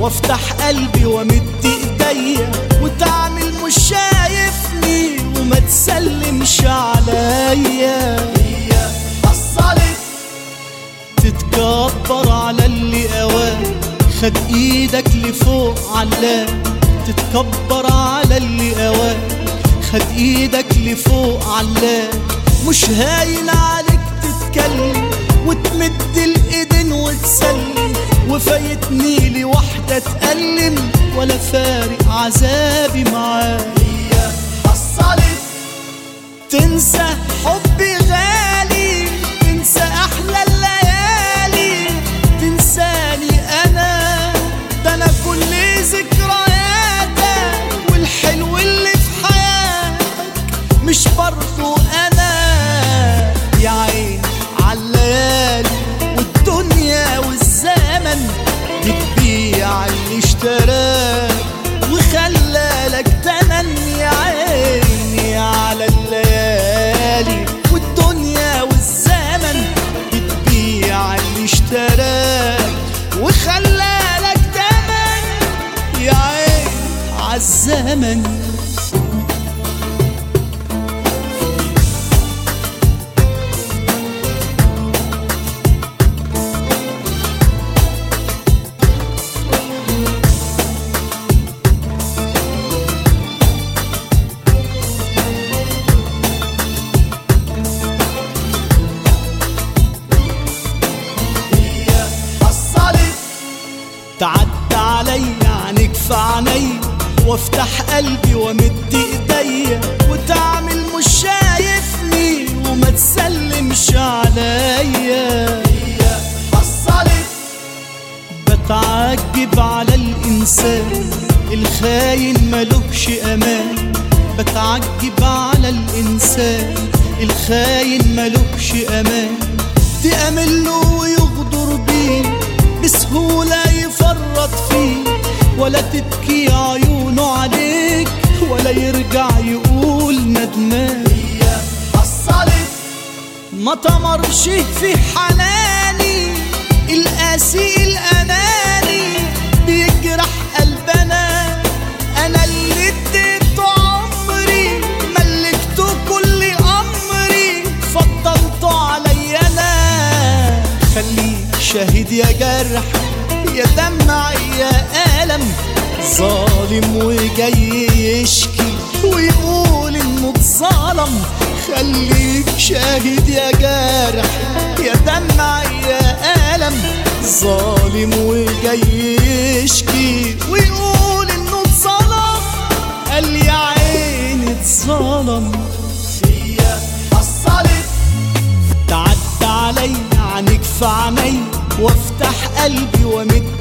وافتح قلبي وامد ايديا وتعمل مش شايفني وما تسلمش عليا هي حصلت تتكبر على اللي قواه خد ايدك لفوق علاه تتكبر على اللي قواه خد ايدك لفوق علاه مش هاين عليك تتكلم وتمد الايدين وتسلم وفايتني لي واحدة تألم ولا فارق عذابي معاه هي حصلت تنسى حبي غالي تنسى احلى الليالي تنساني انا ده انا كل ذكرياتك والحلو اللي في حياتك مش برضو انا يا عين عالليالي والدنيا والزمن بتبيع اللي اشتراك وخلالك تمن يا عيني على الليالي والدنيا والزمن بتبيع اللي اشتراك وخلالك تمن يا عيني عالزمن هي حصلت تعدى عليا عنك في عيني وافتح قلبي وامد ايديا وتعمل مش شايفني وما تسلمش عليا هي حصلت بتعجب على الإنسان الخاين ملوش أمان بتعجب على الإنسان الخاين ملوش أمان تأمل له ويغدر بيه بسهولة يفرط فيه ولا تبكي عيونه عليك ولا يرجع يقول ندمان هي حصلت ما تمرش في حناني القاسي الأناني بيجرح قلبنا أنا اللي اديته عمري ملكته كل أمري فضلته عليا أنا خليك شاهد يا جرح يا دمع يا ألم ظالم وجاي يشكي ويقول انه اتظلم خليك شاهد يا جارح يا دمع يا ألم ظالم وجاي يشكي ويقول انه اتظلم قال يا عيني اتظلم هي حصلت تعدى علي عنك في عيني وافتح قلبي وامد